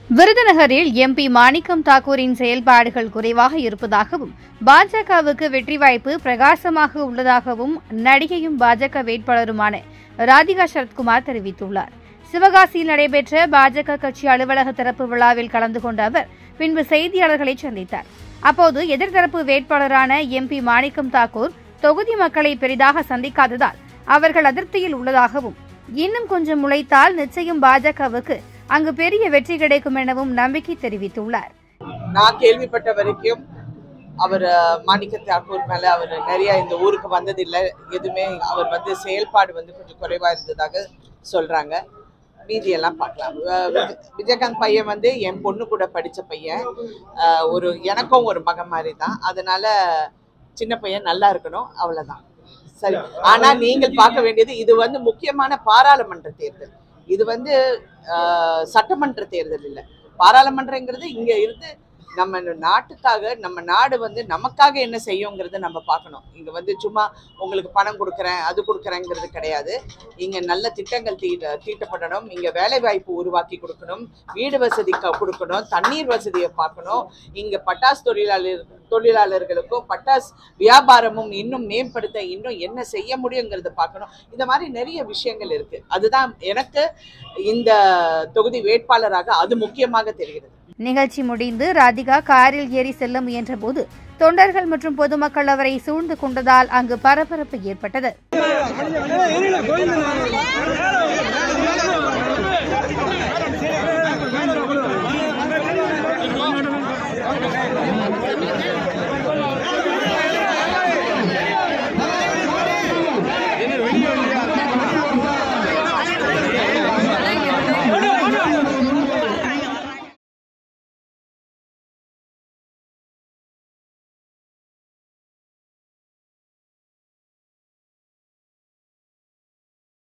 விருதுநகரில் எம்பி மாணிக்கம் தாக்கூரின் செயல்பாடுகள் குறைவாக இருப்பதாகவும் பாஜகவுக்கு வெற்றி வாய்ப்பு பிரகாசமாக உள்ளதாகவும் நடிகையும் பாஜக வேட்பாளருமான ராதிகா சரத்குமார் தெரிவித்துள்ளார் சிவகாசியில் நடைபெற்ற பாஜக கட்சி அலுவலக திறப்பு விழாவில் கலந்து கொண்ட அவர் பின்பு செய்தியாளர்களை சந்தித்தார் அப்போது எதிர்த்தரப்பு வேட்பாளரான எம்பி மாணிக்கம் தாக்கூர் தொகுதி மக்களை பெரிதாக சந்திக்காததால் அவர்கள் அதிருப்தியில் உள்ளதாகவும் இன்னும் கொஞ்சம் முளைத்தால் நிச்சயம் பாஜகவுக்கு அங்கு பெரிய வெற்றி கிடைக்கும் எனவும் நம்பிக்கை தெரிவித்துள்ளார் நான் கேள்விப்பட்ட வரைக்கும் அவர் மாணிக்க தாக்கூர் மேல அவர் நிறைய இந்த ஊருக்கு வந்ததில்லை எதுவுமே அவர் வந்து செயல்பாடு வந்து கொஞ்சம் குறைவா இருந்ததாக சொல்றாங்க மீதியெல்லாம் பார்க்கலாம் அஹ் விஜய்- விஜயகாந்த் பையன் வந்து என் பொண்ணு கூட படிச்ச பையன் அஹ் ஒரு எனக்கும் ஒரு மகன் மாதிரி தான் அதனால சின்ன பையன் நல்லா இருக்கணும் அவ்வளவுதான் சரி ஆனா நீங்கள் பார்க்க வேண்டியது இது வந்து முக்கியமான பாராளுமன்ற தேர்தல் இது வந்து அஹ், சட்டமன்ற தேர்தல் இல்லை பாராளுமன்றங்கிறது இங்க இருந்து நம்ம நாட்டுக்காக நம்ம நாடு வந்து நமக்காக என்ன செய்யுங்கிறத நம்ம பார்க்கணும் இங்க வந்து சும்மா உங்களுக்கு பணம் கொடுக்குறேன் அது கொடுக்குறேங்கிறது கிடையாது இங்க நல்ல திட்டங்கள் தீட்ட தீட்டப்படணும் இங்க வேலை வாய்ப்பு உருவாக்கி கொடுக்கணும் வீடு வசதி க- கொடுக்கணும் தண்ணீர் வசதியை பார்க்கணும் இங்க பட்டாசு தொழிலாளர் தொழிலாளர்களுக்கும் பட்டாசு வியாபாரமும் இன்னும் மேம்படுத்த இன்னும் என்ன செய்ய முடியுங்கிறத பார்க்கணும் இந்த மாதிரி நிறைய விஷயங்கள் இருக்கு அதுதான் எனக்கு இந்த தொகுதி வேட்பாளராக அது முக்கியமாக தெரிகிறது நிகழ்ச்சி முடிந்து ராதிகா காரில் ஏறி செல்ல முயன்றபோது தொண்டர்கள் மற்றும் பொதுமக்கள் அவரை சூழ்ந்து கொண்டதால் அங்கு பரபரப்பு ஏற்பட்டது ஏறில கோயில்